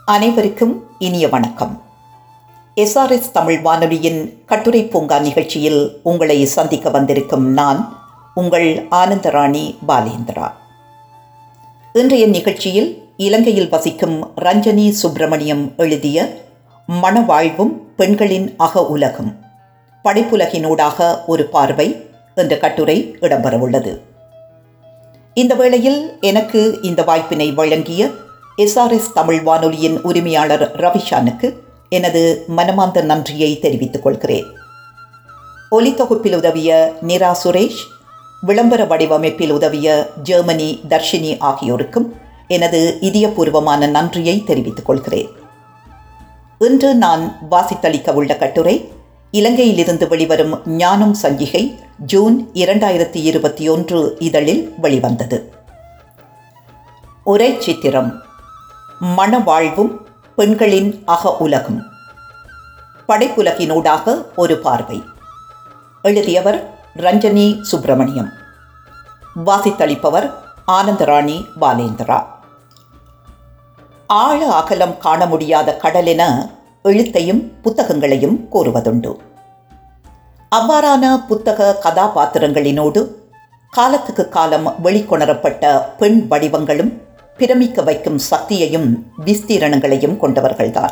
அனைவருக்கும் இனிய வணக்கம் எஸ்ஆர்எஸ் தமிழ் வானொலியின் கட்டுரை பூங்கா நிகழ்ச்சியில் உங்களை சந்திக்க வந்திருக்கும் நான் உங்கள் ஆனந்தராணி பாலேந்திரா இன்றைய நிகழ்ச்சியில் இலங்கையில் வசிக்கும் ரஞ்சனி சுப்பிரமணியம் எழுதிய மணவாழ்வும் பெண்களின் அக உலகம் படைப்புலகினூடாக ஒரு பார்வை என்ற கட்டுரை இடம்பெறவுள்ளது இந்த வேளையில் எனக்கு இந்த வாய்ப்பினை வழங்கிய எஸ்ஆர்எஸ் தமிழ் வானொலியின் உரிமையாளர் ரவிஷானுக்கு எனது மனமார்ந்த நன்றியை தெரிவித்துக் கொள்கிறேன் ஒலித்தொகுப்பில் உதவிய நிரா சுரேஷ் விளம்பர வடிவமைப்பில் உதவிய ஜெர்மனி தர்ஷினி ஆகியோருக்கும் எனது இதயபூர்வமான நன்றியை தெரிவித்துக் கொள்கிறேன் இன்று நான் வாசித்தளிக்க உள்ள கட்டுரை இலங்கையிலிருந்து வெளிவரும் ஞானம் சஞ்சிகை ஜூன் இரண்டாயிரத்தி இருபத்தி ஒன்று இதழில் வெளிவந்தது உரை சித்திரம் மணவாழ்வும் பெண்களின் அக உலகும் படைப்புலகினூடாக ஒரு பார்வை எழுதியவர் ரஞ்சனி சுப்பிரமணியம் வாசித்தளிப்பவர் ஆனந்தராணி பாலேந்திரா ஆழ அகலம் காண முடியாத கடலென எழுத்தையும் புத்தகங்களையும் கூறுவதுண்டு அவ்வாறான புத்தக கதாபாத்திரங்களினோடு காலத்துக்கு காலம் வெளிக்கொணரப்பட்ட பெண் வடிவங்களும் பிரமிக்க வைக்கும் சக்தியையும் விஸ்தீரணங்களையும் கொண்டவர்கள்தான்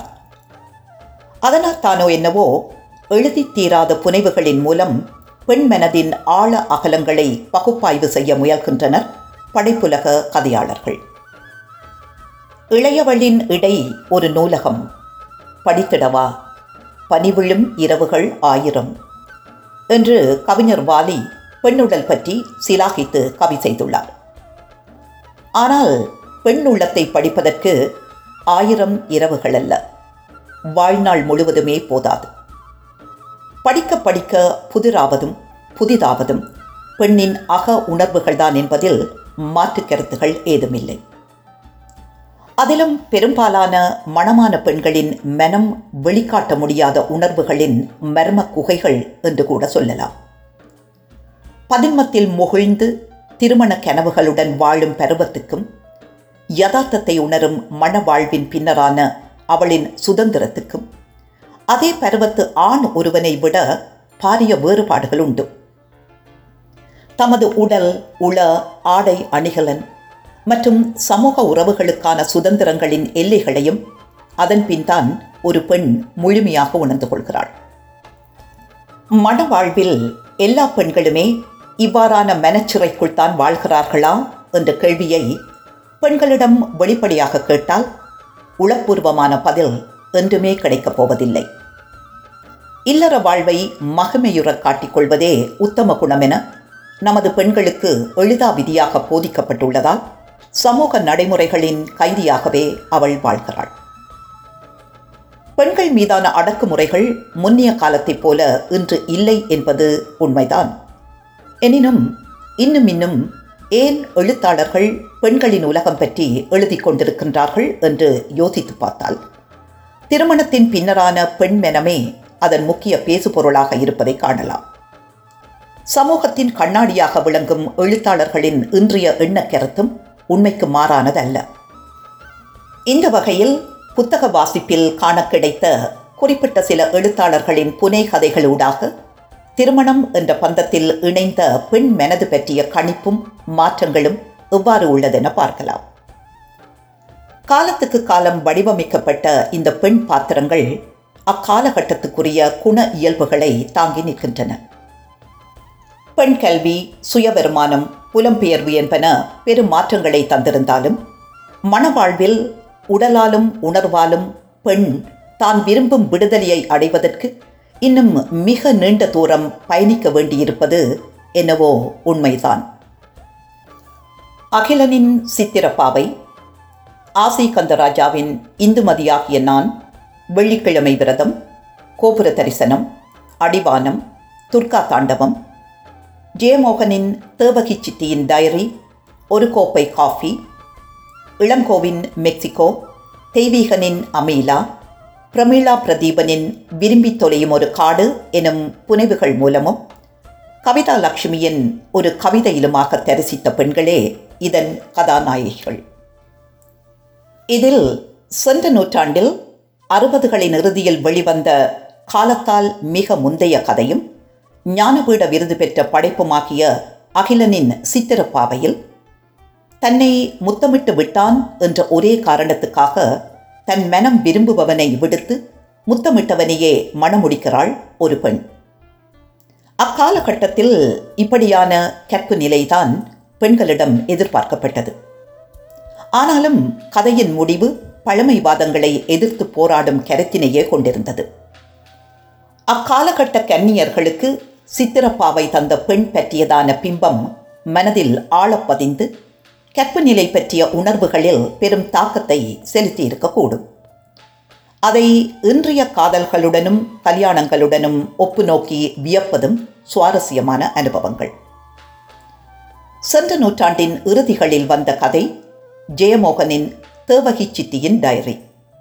அதனால் தானோ என்னவோ எழுதி தீராத புனைவுகளின் மூலம் பெண் மனதின் ஆழ அகலங்களை பகுப்பாய்வு செய்ய முயல்கின்றனர் படைப்புலக கதையாளர்கள் இளையவளின் இடை ஒரு நூலகம் படித்திடவா பனிவிழும் இரவுகள் ஆயிரம் என்று கவிஞர் வாலி பெண்ணுடல் பற்றி சிலாகித்து கவி செய்துள்ளார் ஆனால் பெண் உள்ளத்தை படிப்பதற்கு ஆயிரம் இரவுகள் அல்ல வாழ்நாள் முழுவதுமே போதாது படிக்க படிக்க புதிராவதும் புதிதாவதும் பெண்ணின் அக உணர்வுகள்தான் என்பதில் மாற்று கருத்துகள் ஏதுமில்லை அதிலும் பெரும்பாலான மணமான பெண்களின் மனம் வெளிக்காட்ட முடியாத உணர்வுகளின் மர்ம குகைகள் என்று கூட சொல்லலாம் பதின்மத்தில் முகிழ்ந்து திருமண கனவுகளுடன் வாழும் பருவத்துக்கும் யதார்த்தத்தை உணரும் மன வாழ்வின் பின்னரான அவளின் சுதந்திரத்துக்கும் அதே பருவத்து ஆண் ஒருவனை விட பாரிய வேறுபாடுகள் உண்டு தமது உடல் உள ஆடை அணிகலன் மற்றும் சமூக உறவுகளுக்கான சுதந்திரங்களின் எல்லைகளையும் அதன் பின்தான் ஒரு பெண் முழுமையாக உணர்ந்து கொள்கிறாள் மன வாழ்வில் எல்லா பெண்களுமே இவ்வாறான மனச்சிறைக்குள் தான் வாழ்கிறார்களா என்ற கேள்வியை பெண்களிடம் வெளிப்படையாக கேட்டால் உளப்பூர்வமான பதில் என்றுமே கிடைக்கப் போவதில்லை இல்லற வாழ்வை மகிமையுற காட்டிக்கொள்வதே உத்தம குணம் என நமது பெண்களுக்கு எளிதா விதியாக போதிக்கப்பட்டுள்ளதால் சமூக நடைமுறைகளின் கைதியாகவே அவள் வாழ்கிறாள் பெண்கள் மீதான அடக்குமுறைகள் முன்னிய காலத்தைப் போல இன்று இல்லை என்பது உண்மைதான் எனினும் இன்னும் இன்னும் ஏன் எழுத்தாளர்கள் பெண்களின் உலகம் பற்றி எழுதி கொண்டிருக்கின்றார்கள் என்று யோசித்து பார்த்தால் திருமணத்தின் பின்னரான பெண் மெனமே அதன் முக்கிய பேசுபொருளாக இருப்பதை காணலாம் சமூகத்தின் கண்ணாடியாக விளங்கும் எழுத்தாளர்களின் இன்றைய எண்ணக்கருத்தும் உண்மைக்கு மாறானதல்ல இந்த வகையில் புத்தக வாசிப்பில் காண கிடைத்த குறிப்பிட்ட சில எழுத்தாளர்களின் புனை கதைகளூடாக திருமணம் என்ற பந்தத்தில் இணைந்த பெண் மனது பற்றிய கணிப்பும் மாற்றங்களும் எவ்வாறு உள்ளதென பார்க்கலாம் காலத்துக்கு காலம் வடிவமைக்கப்பட்ட இந்த பெண் பாத்திரங்கள் அக்காலகட்டத்துக்குரிய குண இயல்புகளை தாங்கி நிற்கின்றன பெண் கல்வி சுய வருமானம் புலம்பெயர்வு என்பன பெரும் மாற்றங்களை தந்திருந்தாலும் மனவாழ்வில் உடலாலும் உணர்வாலும் பெண் தான் விரும்பும் விடுதலையை அடைவதற்கு இன்னும் மிக நீண்ட தூரம் பயணிக்க வேண்டியிருப்பது என்னவோ உண்மைதான் அகிலனின் சித்திரப்பாவை ஆசி கந்தராஜாவின் இந்துமதியாகிய நான் வெள்ளிக்கிழமை விரதம் கோபுர தரிசனம் அடிவானம் துர்கா தாண்டவம் ஜெயமோகனின் தேவகி சித்தியின் டைரி ஒரு கோப்பை காஃபி இளங்கோவின் மெக்சிகோ தெய்வீகனின் அமீலா பிரமீளா பிரதீபனின் விரும்பி தொலையும் ஒரு காடு எனும் புனைவுகள் மூலமும் கவிதா லக்ஷ்மியின் ஒரு கவிதையிலுமாக தரிசித்த பெண்களே இதன் கதாநாயகிகள் இதில் சென்ற நூற்றாண்டில் அறுபதுகளின் இறுதியில் வெளிவந்த காலத்தால் மிக முந்தைய கதையும் ஞானபீட விருது பெற்ற படைப்புமாகிய அகிலனின் சித்திரப்பாவையில் தன்னை முத்தமிட்டு விட்டான் என்ற ஒரே காரணத்துக்காக தன் மனம் விரும்புபவனை விடுத்து முத்தமிட்டவனையே மணமுடிக்கிறாள் ஒரு பெண் அக்காலகட்டத்தில் இப்படியான கற்பு நிலைதான் பெண்களிடம் எதிர்பார்க்கப்பட்டது ஆனாலும் கதையின் முடிவு பழமைவாதங்களை எதிர்த்து போராடும் கருத்தினையே கொண்டிருந்தது அக்காலகட்ட கன்னியர்களுக்கு சித்திரப்பாவை தந்த பெண் பற்றியதான பிம்பம் மனதில் ஆழப்பதிந்து கற்பு நிலை பற்றிய உணர்வுகளில் பெரும் தாக்கத்தை செலுத்தியிருக்கக்கூடும் அதை இன்றைய காதல்களுடனும் கல்யாணங்களுடனும் ஒப்பு நோக்கி வியப்பதும் சுவாரஸ்யமான அனுபவங்கள் சென்ற நூற்றாண்டின் இறுதிகளில் வந்த கதை ஜெயமோகனின் தேவகி சித்தியின் டைரி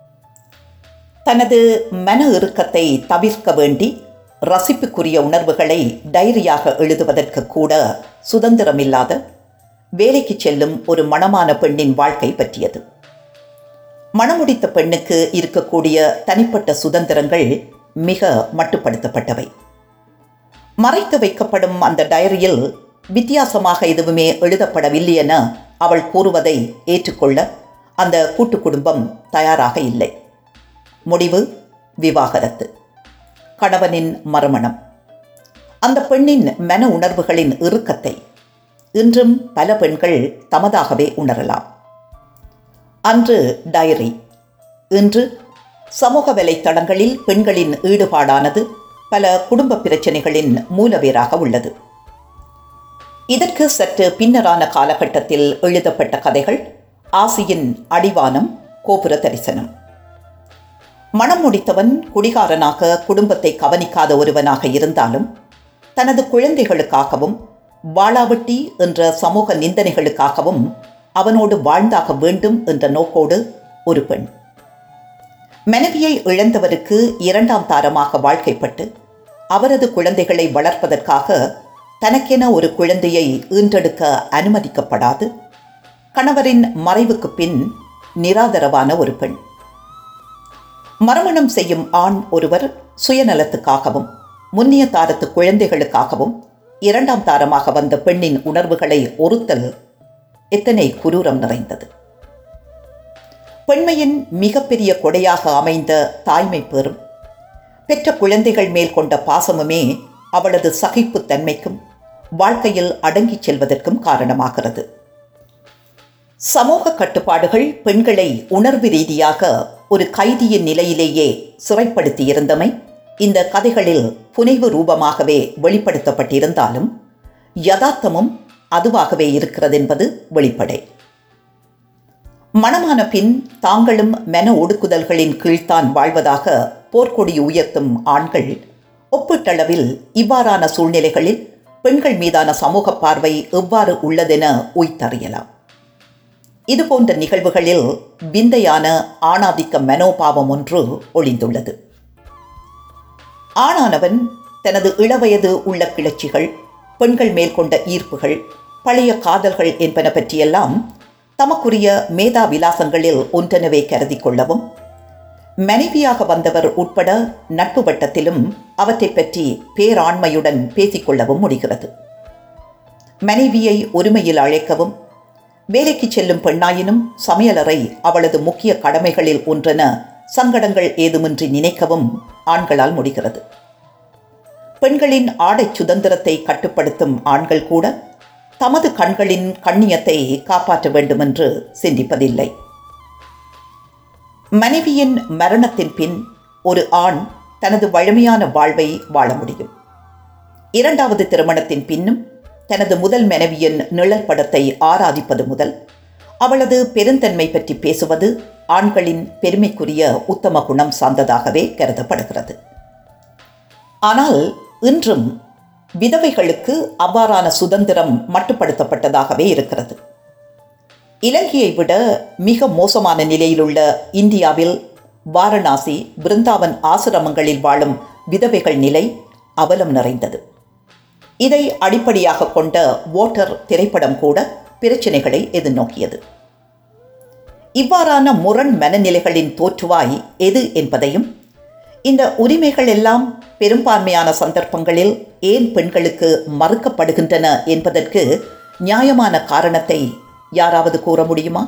தனது மன இறுக்கத்தை தவிர்க்க வேண்டி ரசிப்புக்குரிய உணர்வுகளை டைரியாக எழுதுவதற்கு கூட சுதந்திரமில்லாத வேலைக்கு செல்லும் ஒரு மணமான பெண்ணின் வாழ்க்கை பற்றியது மணமுடித்த பெண்ணுக்கு இருக்கக்கூடிய தனிப்பட்ட சுதந்திரங்கள் மிக மட்டுப்படுத்தப்பட்டவை மறைத்து வைக்கப்படும் அந்த டைரியில் வித்தியாசமாக எதுவுமே எழுதப்படவில்லை என அவள் கூறுவதை ஏற்றுக்கொள்ள அந்த கூட்டு குடும்பம் தயாராக இல்லை முடிவு விவாகரத்து கணவனின் மறுமணம் அந்த பெண்ணின் மன உணர்வுகளின் இறுக்கத்தை இன்றும் பல பெண்கள் தமதாகவே உணரலாம் அன்று டைரி இன்று சமூக வலைத்தளங்களில் பெண்களின் ஈடுபாடானது பல குடும்ப பிரச்சனைகளின் மூலவேராக உள்ளது இதற்கு சற்று பின்னரான காலகட்டத்தில் எழுதப்பட்ட கதைகள் ஆசியின் அடிவானம் கோபுர தரிசனம் மனம் முடித்தவன் குடிகாரனாக குடும்பத்தை கவனிக்காத ஒருவனாக இருந்தாலும் தனது குழந்தைகளுக்காகவும் வாளாவட்டி என்ற சமூக நிந்தனைகளுக்காகவும் அவனோடு வாழ்ந்தாக வேண்டும் என்ற நோக்கோடு ஒரு பெண் மனைவியை இழந்தவருக்கு இரண்டாம் தாரமாக வாழ்க்கைப்பட்டு அவரது குழந்தைகளை வளர்ப்பதற்காக தனக்கென ஒரு குழந்தையை ஈன்றெடுக்க அனுமதிக்கப்படாது கணவரின் மறைவுக்கு பின் நிராதரவான ஒரு பெண் மறுமணம் செய்யும் ஆண் ஒருவர் சுயநலத்துக்காகவும் முன்னிய தாரத்து குழந்தைகளுக்காகவும் இரண்டாம் தாரமாக வந்த பெண்ணின் உணர்வுகளை ஒருத்தல் எத்தனை குரூரம் நிறைந்தது பெண்மையின் மிகப்பெரிய கொடையாக அமைந்த தாய்மை பெறும் பெற்ற குழந்தைகள் மேல் கொண்ட பாசமுமே அவளது சகிப்புத்தன்மைக்கும் வாழ்க்கையில் அடங்கிச் செல்வதற்கும் காரணமாகிறது சமூக கட்டுப்பாடுகள் பெண்களை உணர்வு ரீதியாக ஒரு கைதியின் நிலையிலேயே சிறைப்படுத்தியிருந்தமை இந்த கதைகளில் புனைவு ரூபமாகவே வெளிப்படுத்தப்பட்டிருந்தாலும் யதார்த்தமும் அதுவாகவே இருக்கிறது என்பது வெளிப்படை மணமான பின் தாங்களும் மன ஒடுக்குதல்களின் கீழ்த்தான் வாழ்வதாக போர்க்கொடி உயர்த்தும் ஆண்கள் ஒப்பீட்டளவில் இவ்வாறான சூழ்நிலைகளில் பெண்கள் மீதான சமூக பார்வை எவ்வாறு உள்ளதென உய்த்தறியலாம் இதுபோன்ற நிகழ்வுகளில் விந்தையான ஆணாதிக்க மனோபாவம் ஒன்று ஒளிந்துள்ளது ஆணானவன் தனது இளவயது உள்ள கிளர்ச்சிகள் பெண்கள் மேல் கொண்ட ஈர்ப்புகள் பழைய காதல்கள் என்பன பற்றியெல்லாம் தமக்குரிய மேதா விலாசங்களில் ஒன்றெனவே கருதி கொள்ளவும் மனைவியாக வந்தவர் உட்பட நட்பு வட்டத்திலும் அவற்றை பற்றி பேராண்மையுடன் பேசிக்கொள்ளவும் முடிகிறது மனைவியை ஒருமையில் அழைக்கவும் வேலைக்கு செல்லும் பெண்ணாயினும் சமையலறை அவளது முக்கிய கடமைகளில் ஒன்றென சங்கடங்கள் ஏதுமின்றி நினைக்கவும் ஆண்களால் முடிகிறது பெண்களின் ஆடை சுதந்திரத்தை கட்டுப்படுத்தும் ஆண்கள் கூட தமது கண்களின் கண்ணியத்தை காப்பாற்ற வேண்டுமென்று சிந்திப்பதில்லை மனைவியின் மரணத்தின் பின் ஒரு ஆண் தனது வழமையான வாழ்வை வாழ முடியும் இரண்டாவது திருமணத்தின் பின்னும் தனது முதல் மனைவியின் நிழல் படத்தை ஆராதிப்பது முதல் அவளது பெருந்தன்மை பற்றி பேசுவது ஆண்களின் பெருமைக்குரிய உத்தம குணம் சார்ந்ததாகவே கருதப்படுகிறது ஆனால் இன்றும் விதவைகளுக்கு அவ்வாறான சுதந்திரம் மட்டுப்படுத்தப்பட்டதாகவே இருக்கிறது இலங்கையை விட மிக மோசமான நிலையிலுள்ள இந்தியாவில் வாரணாசி பிருந்தாவன் ஆசிரமங்களில் வாழும் விதவைகள் நிலை அவலம் நிறைந்தது இதை அடிப்படையாக கொண்ட ஓட்டர் திரைப்படம் கூட பிரச்சனைகளை எதிர்நோக்கியது இவ்வாறான முரண் மனநிலைகளின் தோற்றுவாய் எது என்பதையும் இந்த உரிமைகள் எல்லாம் பெரும்பான்மையான சந்தர்ப்பங்களில் ஏன் பெண்களுக்கு மறுக்கப்படுகின்றன என்பதற்கு நியாயமான காரணத்தை யாராவது கூற முடியுமா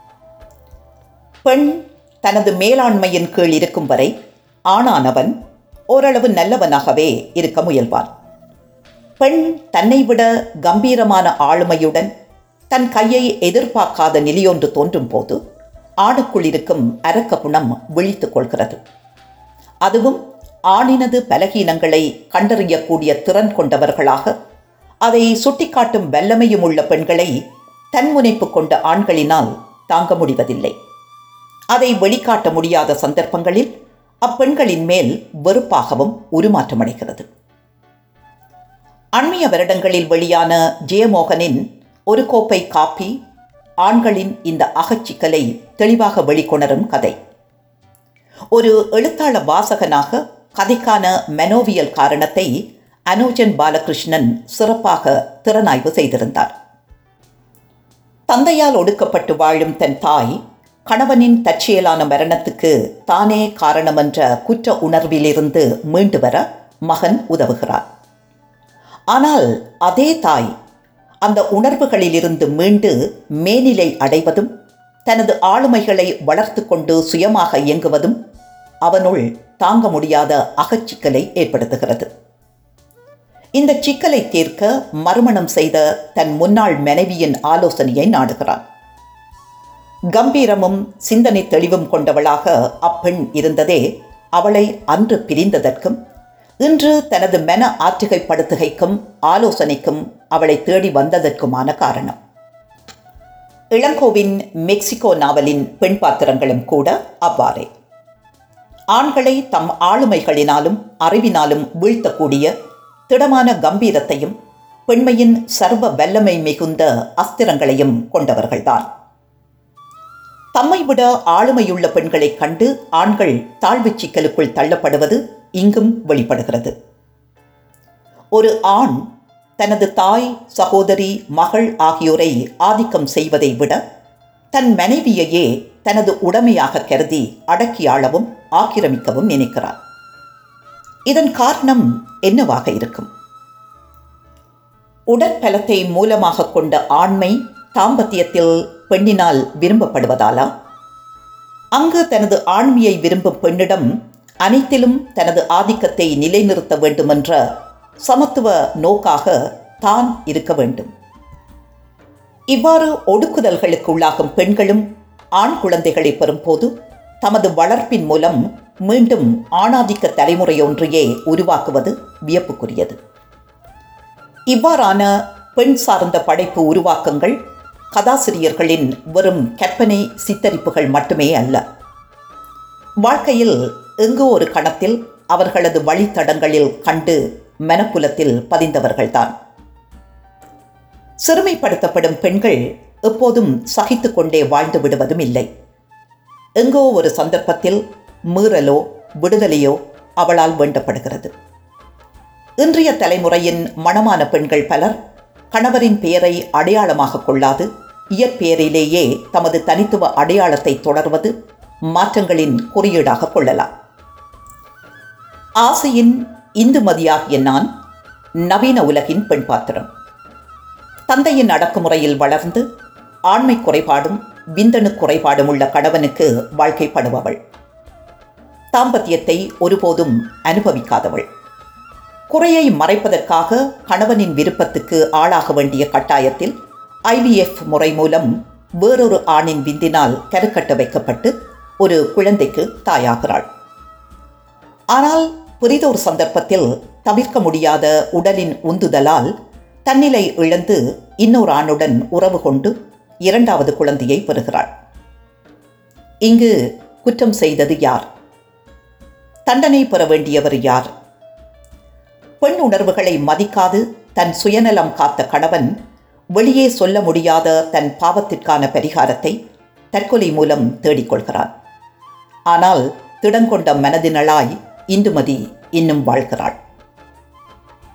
பெண் தனது மேலாண்மையின் கீழ் இருக்கும் வரை ஆணானவன் ஓரளவு நல்லவனாகவே இருக்க முயல்வான் பெண் தன்னை விட கம்பீரமான ஆளுமையுடன் தன் கையை எதிர்பார்க்காத நிலையொன்று தோன்றும் போது ஆணுக்குள் இருக்கும் அரக்க குணம் விழித்துக் கொள்கிறது அதுவும் ஆணினது பலகீனங்களை கண்டறியக்கூடிய திறன் கொண்டவர்களாக அதை சுட்டிக்காட்டும் வல்லமையும் உள்ள பெண்களை தன்முனைப்பு கொண்ட ஆண்களினால் தாங்க முடிவதில்லை அதை வெளிக்காட்ட முடியாத சந்தர்ப்பங்களில் அப்பெண்களின் மேல் வெறுப்பாகவும் உருமாற்றமடைகிறது அண்மைய வருடங்களில் வெளியான ஜெயமோகனின் ஒரு கோப்பை காப்பி ஆண்களின் இந்த அகச்சிக்கலை தெளிவாக வெளிக்கொணரும் கதை ஒரு எழுத்தாள வாசகனாக கதைக்கான மனோவியல் காரணத்தை அனோஜன் பாலகிருஷ்ணன் சிறப்பாக திறனாய்வு செய்திருந்தார் தந்தையால் ஒடுக்கப்பட்டு வாழும் தன் தாய் கணவனின் தற்செயலான மரணத்துக்கு தானே காரணமென்ற குற்ற உணர்விலிருந்து மீண்டு வர மகன் உதவுகிறார் ஆனால் அதே தாய் அந்த உணர்வுகளிலிருந்து மீண்டு மேனிலை அடைவதும் தனது ஆளுமைகளை வளர்த்து கொண்டு சுயமாக இயங்குவதும் அவனுள் தாங்க முடியாத அகச்சிக்கலை ஏற்படுத்துகிறது இந்த சிக்கலை தீர்க்க மறுமணம் செய்த தன் முன்னாள் மனைவியின் ஆலோசனையை நாடுகிறான் கம்பீரமும் சிந்தனை தெளிவும் கொண்டவளாக அப்பெண் இருந்ததே அவளை அன்று பிரிந்ததற்கும் இன்று தனது மன ஆற்றுகைப்படுத்துகைக்கும் ஆலோசனைக்கும் அவளை தேடி வந்ததற்குமான காரணம் இளங்கோவின் மெக்சிகோ நாவலின் பெண் பாத்திரங்களும் கூட அவ்வாறே ஆண்களை தம் ஆளுமைகளினாலும் அறிவினாலும் வீழ்த்தக்கூடிய திடமான கம்பீரத்தையும் பெண்மையின் சர்வ வல்லமை மிகுந்த அஸ்திரங்களையும் கொண்டவர்கள்தான் தம்மை விட ஆளுமையுள்ள பெண்களைக் கண்டு ஆண்கள் தாழ்வுச் சிக்கலுக்குள் தள்ளப்படுவது இங்கும் வெளிப்படுகிறது ஒரு ஆண் தனது தாய் சகோதரி மகள் ஆகியோரை ஆதிக்கம் செய்வதை விட தன் மனைவியையே தனது உடமையாக கருதி அடக்கி ஆளவும் ஆக்கிரமிக்கவும் நினைக்கிறார் இதன் காரணம் என்னவாக இருக்கும் உடற்பலத்தை மூலமாக கொண்ட ஆண்மை தாம்பத்தியத்தில் பெண்ணினால் விரும்பப்படுவதாலா அங்கு தனது ஆண்மையை விரும்பும் பெண்ணிடம் அனைத்திலும் தனது ஆதிக்கத்தை நிலைநிறுத்த வேண்டுமென்ற சமத்துவ நோக்காக தான் இருக்க வேண்டும் இவ்வாறு ஒடுக்குதல்களுக்கு உள்ளாகும் பெண்களும் ஆண் குழந்தைகளை பெறும்போது தமது வளர்ப்பின் மூலம் மீண்டும் ஆணாதிக்க தலைமுறையொன்றையே உருவாக்குவது வியப்புக்குரியது இவ்வாறான பெண் சார்ந்த படைப்பு உருவாக்கங்கள் கதாசிரியர்களின் வெறும் கற்பனை சித்தரிப்புகள் மட்டுமே அல்ல வாழ்க்கையில் எங்கோ ஒரு கணத்தில் அவர்களது வழித்தடங்களில் கண்டு மனப்புலத்தில் பதிந்தவர்கள்தான் சிறுமைப்படுத்தப்படும் பெண்கள் எப்போதும் சகித்து கொண்டே வாழ்ந்து விடுவதும் இல்லை எங்கோ ஒரு சந்தர்ப்பத்தில் மீறலோ விடுதலையோ அவளால் வேண்டப்படுகிறது இன்றைய தலைமுறையின் மணமான பெண்கள் பலர் கணவரின் பெயரை அடையாளமாக கொள்ளாது இயற்பெயரிலேயே தமது தனித்துவ அடையாளத்தை தொடர்வது மாற்றங்களின் குறியீடாக கொள்ளலாம் ஆசையின் இந்துமதியாகிய நான் நவீன உலகின் பெண் பாத்திரம் தந்தையின் அடக்குமுறையில் வளர்ந்து ஆண்மை குறைபாடும் விந்தணு குறைபாடும் உள்ள கணவனுக்கு வாழ்க்கைப்படுபவள் தாம்பத்தியத்தை ஒருபோதும் அனுபவிக்காதவள் குறையை மறைப்பதற்காக கணவனின் விருப்பத்துக்கு ஆளாக வேண்டிய கட்டாயத்தில் ஐவிஎஃப் முறை மூலம் வேறொரு ஆணின் விந்தினால் கருக்கட்ட வைக்கப்பட்டு ஒரு குழந்தைக்கு தாயாகிறாள் ஆனால் புரிதோர் சந்தர்ப்பத்தில் தவிர்க்க முடியாத உடலின் உந்துதலால் தன்னிலை இழந்து இன்னொரு ஆணுடன் உறவு கொண்டு இரண்டாவது குழந்தையை பெறுகிறாள் இங்கு குற்றம் செய்தது யார் தண்டனை பெற வேண்டியவர் யார் பெண் உணர்வுகளை மதிக்காது தன் சுயநலம் காத்த கணவன் வெளியே சொல்ல முடியாத தன் பாவத்திற்கான பரிகாரத்தை தற்கொலை மூலம் தேடிக்கொள்கிறான் ஆனால் திடங்கொண்ட மனதினளாய் இந்துமதி இன்னும் வாழ்கிறாள்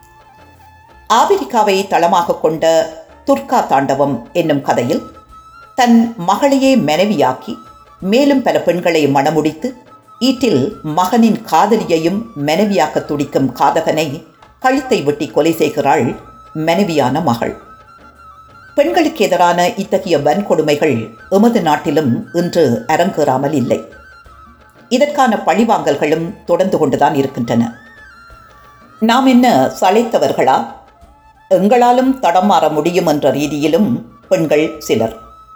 ஆபிரிக்காவை தளமாக கொண்ட துர்கா தாண்டவம் என்னும் கதையில் தன் மகளையே மனைவியாக்கி மேலும் பல பெண்களை மணமுடித்து ஈட்டில் மகனின் காதலியையும் மனைவியாக்க துடிக்கும் காதகனை கழுத்தை வெட்டி கொலை செய்கிறாள் மனைவியான மகள் பெண்களுக்கு எதிரான இத்தகைய வன்கொடுமைகள் எமது நாட்டிலும் இன்று அரங்கேறாமல் இல்லை இதற்கான பழிவாங்கல்களும் தொடர்ந்து கொண்டுதான் இருக்கின்றன நாம் என்ன சளைத்தவர்களா எங்களாலும் தடமாற முடியும் என்ற ரீதியிலும் பெண்கள் சிலர்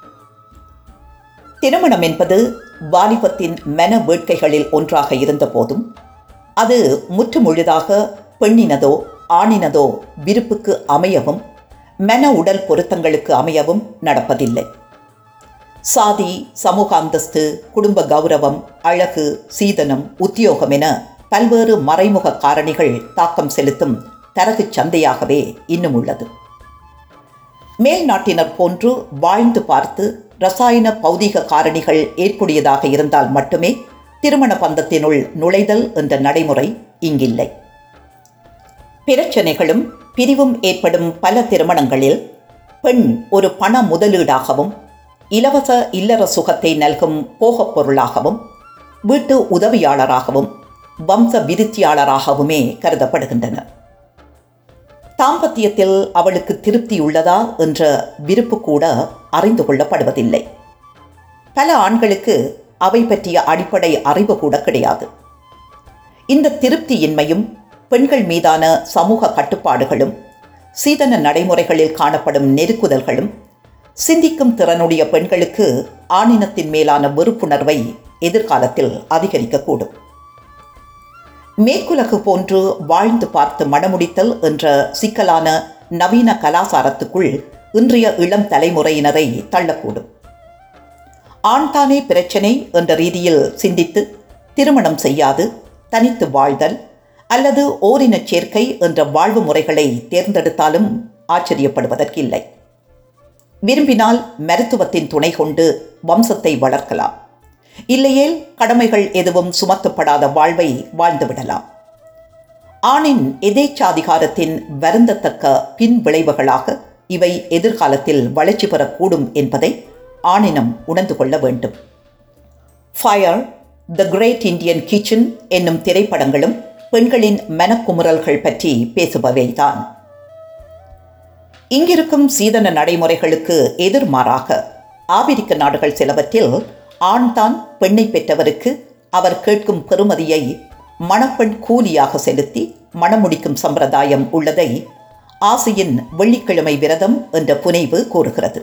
திருமணம் என்பது வாலிபத்தின் மன வேட்கைகளில் ஒன்றாக இருந்த போதும் அது முற்றுமுழுதாக பெண்ணினதோ ஆணினதோ விருப்புக்கு அமையவும் மன உடல் பொருத்தங்களுக்கு அமையவும் நடப்பதில்லை சாதி சமூக அந்தஸ்து குடும்ப கௌரவம் அழகு சீதனம் உத்தியோகம் என பல்வேறு மறைமுக காரணிகள் தாக்கம் செலுத்தும் தரகுச் சந்தையாகவே இன்னும் உள்ளது மேல் நாட்டினர் போன்று வாழ்ந்து பார்த்து ரசாயன பௌதிக காரணிகள் ஏற்புடையதாக இருந்தால் மட்டுமே திருமண பந்தத்தினுள் நுழைதல் என்ற நடைமுறை இங்கில்லை பிரச்சனைகளும் பிரிவும் ஏற்படும் பல திருமணங்களில் பெண் ஒரு பண முதலீடாகவும் இலவச இல்லற சுகத்தை நல்கும் போகப் பொருளாகவும் வீட்டு உதவியாளராகவும் வம்ச விருத்தியாளராகவுமே கருதப்படுகின்றனர் தாம்பத்தியத்தில் அவளுக்கு திருப்தி உள்ளதா என்ற விருப்பு கூட அறிந்து கொள்ளப்படுவதில்லை பல ஆண்களுக்கு அவை பற்றிய அடிப்படை அறிவு கூட கிடையாது இந்த திருப்தியின்மையும் பெண்கள் மீதான சமூக கட்டுப்பாடுகளும் சீதன நடைமுறைகளில் காணப்படும் நெருக்குதல்களும் சிந்திக்கும் திறனுடைய பெண்களுக்கு ஆணினத்தின் மேலான வெறுப்புணர்வை எதிர்காலத்தில் அதிகரிக்கக்கூடும் மேற்குலகு போன்று வாழ்ந்து பார்த்து மணமுடித்தல் என்ற சிக்கலான நவீன கலாசாரத்துக்குள் இன்றைய இளம் தலைமுறையினரை தள்ளக்கூடும் ஆண்தானே பிரச்சனை என்ற ரீதியில் சிந்தித்து திருமணம் செய்யாது தனித்து வாழ்தல் அல்லது ஓரினச் சேர்க்கை என்ற வாழ்வு முறைகளை தேர்ந்தெடுத்தாலும் ஆச்சரியப்படுவதற்கில்லை விரும்பினால் மருத்துவத்தின் துணை கொண்டு வம்சத்தை வளர்க்கலாம் இல்லையேல் கடமைகள் எதுவும் சுமத்தப்படாத வாழ்வை வாழ்ந்துவிடலாம் ஆணின் எதேச்சாதிகாரத்தின் வருந்தத்தக்க பின் விளைவுகளாக இவை எதிர்காலத்தில் வளர்ச்சி பெறக்கூடும் என்பதை ஆணினம் உணர்ந்து கொள்ள வேண்டும் fire the great Indian kitchen என்னும் திரைப்படங்களும் பெண்களின் மனக்குமுறல்கள் பற்றி பேசுபவைதான் இங்கிருக்கும் சீதன நடைமுறைகளுக்கு எதிர்மாறாக ஆபிரிக்க நாடுகள் சிலவற்றில் ஆண்தான் பெண்ணை பெற்றவருக்கு அவர் கேட்கும் பெறுமதியை மணப்பெண் கூலியாக செலுத்தி மணமுடிக்கும் சம்பிரதாயம் உள்ளதை ஆசியின் வெள்ளிக்கிழமை விரதம் என்ற புனைவு கூறுகிறது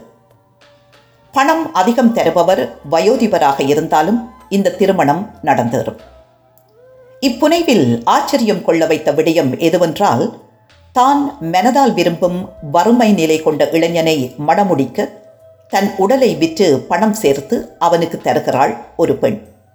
பணம் அதிகம் தருபவர் வயோதிபராக இருந்தாலும் இந்த திருமணம் நடந்தேறும் இப்புனைவில் ஆச்சரியம் கொள்ள வைத்த விடயம் எதுவென்றால் தான் மனதால் விரும்பும் வறுமை நிலை கொண்ட இளைஞனை மணமுடிக்க தன் உடலை விற்று பணம் சேர்த்து அவனுக்கு தருகிறாள் ஒரு பெண்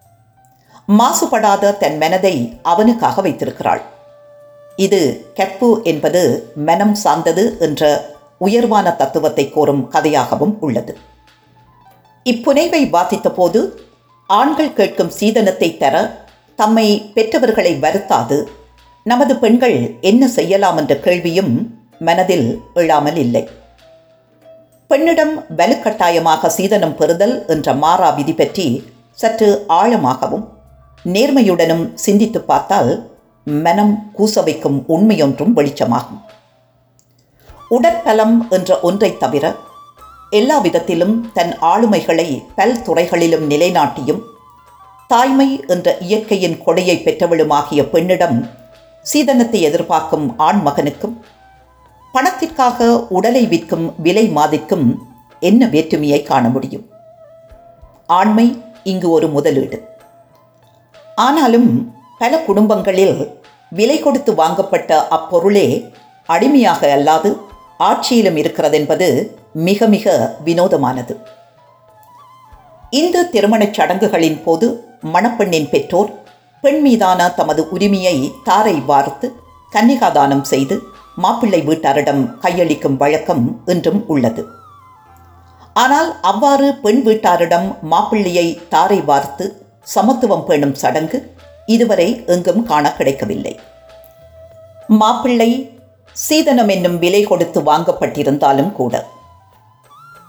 மாசுபடாத தன் மனதை அவனுக்காக வைத்திருக்கிறாள் இது கற்பு என்பது மனம் சார்ந்தது என்ற உயர்வான தத்துவத்தை கோரும் கதையாகவும் உள்ளது இப்புனைவை வாசித்த போது ஆண்கள் கேட்கும் சீதனத்தை தர தம்மை பெற்றவர்களை வருத்தாது நமது பெண்கள் என்ன செய்யலாம் என்ற கேள்வியும் மனதில் எழாமல் இல்லை பெண்ணிடம் வலுக்கட்டாயமாக சீதனம் பெறுதல் என்ற மாறா விதி பற்றி சற்று ஆழமாகவும் நேர்மையுடனும் சிந்தித்து பார்த்தால் மனம் கூச வைக்கும் உண்மையொன்றும் வெளிச்சமாகும் உடற்பலம் என்ற ஒன்றை தவிர எல்லா விதத்திலும் தன் ஆளுமைகளை பல் துறைகளிலும் நிலைநாட்டியும் தாய்மை என்ற இயற்கையின் கொடையை பெற்றவளுமாகிய பெண்ணிடம் சீதனத்தை எதிர்பார்க்கும் ஆண் மகனுக்கும் பணத்திற்காக உடலை விற்கும் விலை மாதிக்கும் என்ன வேற்றுமையை காண முடியும் ஆண்மை இங்கு ஒரு முதலீடு ஆனாலும் பல குடும்பங்களில் விலை கொடுத்து வாங்கப்பட்ட அப்பொருளே அடிமையாக அல்லாது ஆட்சியிலும் இருக்கிறதென்பது மிக மிக வினோதமானது இந்து திருமணச் சடங்குகளின் போது மணப்பெண்ணின் பெற்றோர் பெண் மீதான தமது உரிமையை தாரை வார்த்து கன்னிகாதானம் செய்து மாப்பிள்ளை வீட்டாரிடம் கையளிக்கும் வழக்கம் இன்றும் உள்ளது ஆனால் அவ்வாறு பெண் வீட்டாரிடம் மாப்பிள்ளையை தாரை வார்த்து சமத்துவம் பேணும் சடங்கு இதுவரை எங்கும் காண கிடைக்கவில்லை மாப்பிள்ளை சீதனம் என்னும் விலை கொடுத்து வாங்கப்பட்டிருந்தாலும் கூட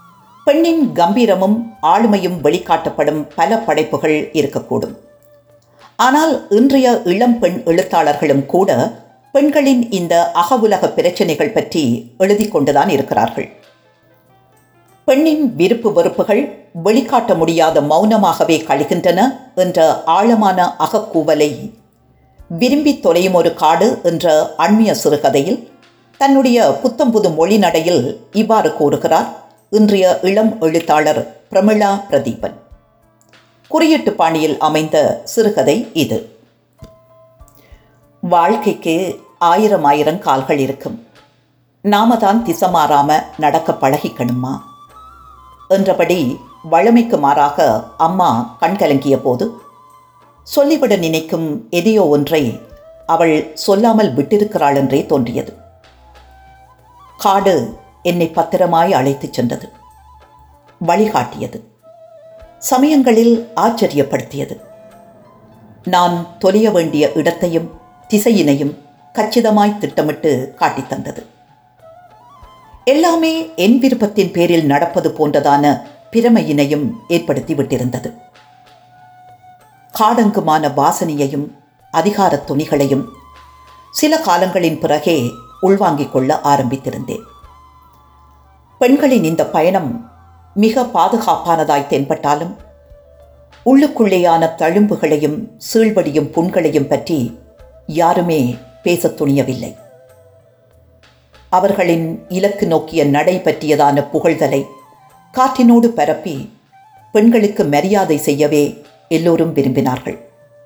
பெண்ணின் கம்பீரமும் ஆளுமையும் வெளிக்காட்டப்படும் பல படைப்புகள் இருக்கக்கூடும் ஆனால் இன்றைய இளம் பெண் எழுத்தாளர்களும் கூட பெண்களின் இந்த அகவுலக பிரச்சனைகள் பற்றி எழுதி கொண்டுதான் இருக்கிறார்கள் பெண்ணின் விருப்பு வெறுப்புகள் வெளிக்காட்ட முடியாத மௌனமாகவே கழிகின்றன என்ற ஆழமான அகக்கூவலை விரும்பி தொலையும் ஒரு காடு என்ற அண்மிய சிறுகதையில் தன்னுடைய புத்தம்புது மொழி நடையில் இவ்வாறு கூறுகிறார் இன்றைய இளம் எழுத்தாளர் பிரமிளா பிரதீபன் குறியீட்டு பாணியில் அமைந்த சிறுகதை இது வாழ்க்கைக்கு ஆயிரம் ஆயிரம் கால்கள் இருக்கும் நாம தான் திசை மாறாம நடக்க பழகிக்கணுமா என்றபடி வழமைக்கு மாறாக அம்மா கண்கலங்கிய போது சொல்லிவிட நினைக்கும் எதையோ ஒன்றை அவள் சொல்லாமல் விட்டிருக்கிறாள் என்றே தோன்றியது காடு என்னை பத்திரமாய் அழைத்துச் சென்றது வழிகாட்டியது சமயங்களில் ஆச்சரியப்படுத்தியது நான் தொலைய வேண்டிய இடத்தையும் திசையினையும் கச்சிதமாய் திட்டமிட்டு காட்டித் தந்தது எல்லாமே என் விருப்பத்தின் பேரில் நடப்பது போன்றதான பிரமையினையும் ஏற்படுத்தி விட்டிருந்தது காடங்குமான வாசனையையும் அதிகாரத் துணிகளையும் சில காலங்களின் பிறகே உள்வாங்கிக் கொள்ள ஆரம்பித்திருந்தேன் பெண்களின் இந்த பயணம் மிக பாதுகாப்பானதாய் தென்பட்டாலும் உள்ளுக்குள்ளேயான தழும்புகளையும் சீழ்வடியும் புண்களையும் பற்றி யாருமே பேசத் துணியவில்லை அவர்களின் இலக்கு நோக்கிய நடை பற்றியதான புகழ்தலை காற்றினோடு பரப்பி பெண்களுக்கு மரியாதை செய்யவே எல்லோரும் விரும்பினார்கள்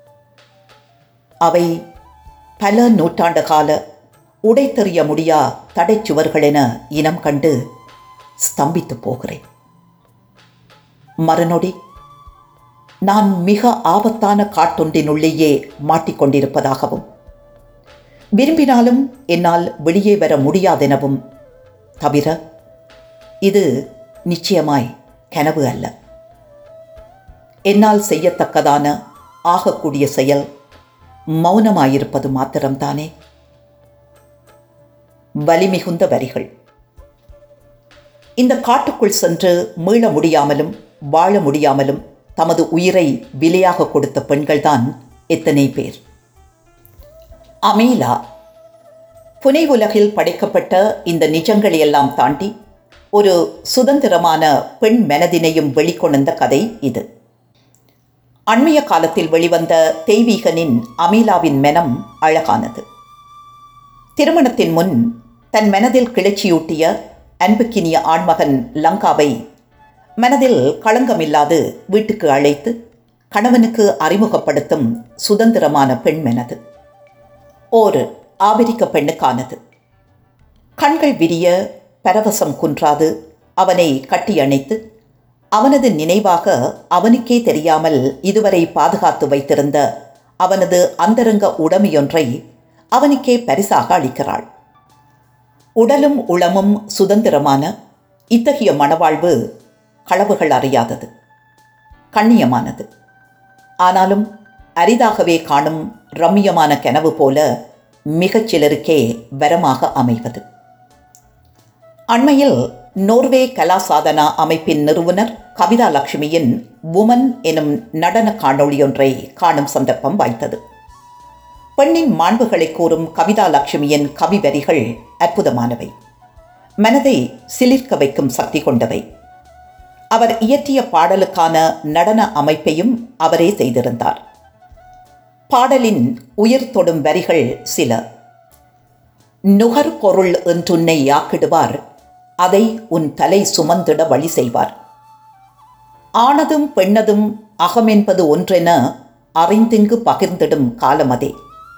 அவை பல நூற்றாண்டு கால உடைத்தெறிய முடியா தடைச்சுவர்கள் என இனம் கண்டு ஸ்தம்பித்து போகிறேன் மறுநொடி நான் மிக ஆபத்தான காட்டொன்றினுள்ளேயே மாட்டிக்கொண்டிருப்பதாகவும் விரும்பினாலும் என்னால் வெளியே வர முடியாதெனவும் தவிர இது நிச்சயமாய் கனவு அல்ல என்னால் செய்யத்தக்கதான ஆகக்கூடிய செயல் மௌனமாயிருப்பது மாத்திரம்தானே வலிமிகுந்த வரிகள் இந்த காட்டுக்குள் சென்று மீள முடியாமலும் வாழ முடியாமலும் தமது உயிரை விலையாக கொடுத்த பெண்கள்தான் எத்தனை பேர் அமீலா புனை உலகில் படைக்கப்பட்ட இந்த நிஜங்களை எல்லாம் தாண்டி ஒரு சுதந்திரமான பெண் மனதினையும் வெளிக்கொணர்ந்த கதை இது அண்மைய காலத்தில் வெளிவந்த தெய்வீகனின் அமீலாவின் மனம் அழகானது திருமணத்தின் முன் தன் மனதில் கிளர்ச்சியூட்டிய அன்புக்கினிய ஆண்மகன் லங்காவை மனதில் களங்கமில்லாது வீட்டுக்கு அழைத்து கணவனுக்கு அறிமுகப்படுத்தும் சுதந்திரமான பெண் மனது ஓர் ஆபிரிக்க பெண்ணுக்கானது கண்கள் விரிய பரவசம் குன்றாது அவனை கட்டி அணைத்து அவனது நினைவாக அவனுக்கே தெரியாமல் இதுவரை பாதுகாத்து வைத்திருந்த அவனது அந்தரங்க உடைமையொன்றை அவனுக்கே பரிசாக அளிக்கிறாள் உடலும் உளமும் சுதந்திரமான இத்தகைய மனவாழ்வு களவுகள் அறியாதது கண்ணியமானது ஆனாலும் அரிதாகவே காணும் ரம்மியமான கனவு போல மிகச் சிலருக்கே வரமாக அமைவது அண்மையில் நோர்வே கலா சாதனா அமைப்பின் நிறுவனர் கவிதா லட்சுமியின் உமன் எனும் நடன காணொளியொன்றை காணும் சந்தர்ப்பம் வாய்த்தது பெண்ணின் மாண்புகளை கூறும் கவிதா லட்சுமியின் கவி வரிகள் அற்புதமானவை மனதை சிலிர்க்க வைக்கும் சக்தி கொண்டவை அவர் இயற்றிய பாடலுக்கான நடன அமைப்பையும் அவரே செய்திருந்தார் பாடலின் உயிர் தொடும் வரிகள் சில நுகர்பொருள் என்றுன்னை யாக்கிடுவார் அதை உன் தலை சுமந்திட வழி செய்வார் ஆனதும் பெண்ணதும் அகமென்பது ஒன்றென அறிந்திங்கு பகிர்ந்திடும் காலமதே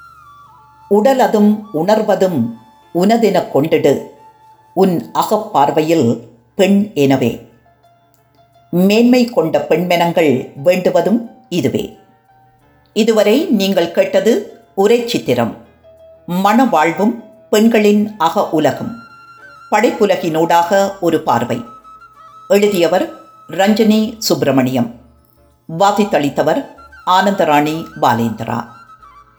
உடலதும் உணர்வதும் உனதெனக் கொண்டிடு உன் அகப்பார்வையில் பெண் எனவே மேன்மை கொண்ட பெண்மெனங்கள் வேண்டுவதும் இதுவே இதுவரை நீங்கள் கேட்டது உரை சித்திரம் மனவாழ்வும் பெண்களின் அக உலகம் படைப்புலகினூடாக ஒரு பார்வை எழுதியவர் ரஞ்சனி சுப்பிரமணியம் வாசித்தளித்தவர் ஆனந்தராணி பாலேந்திரா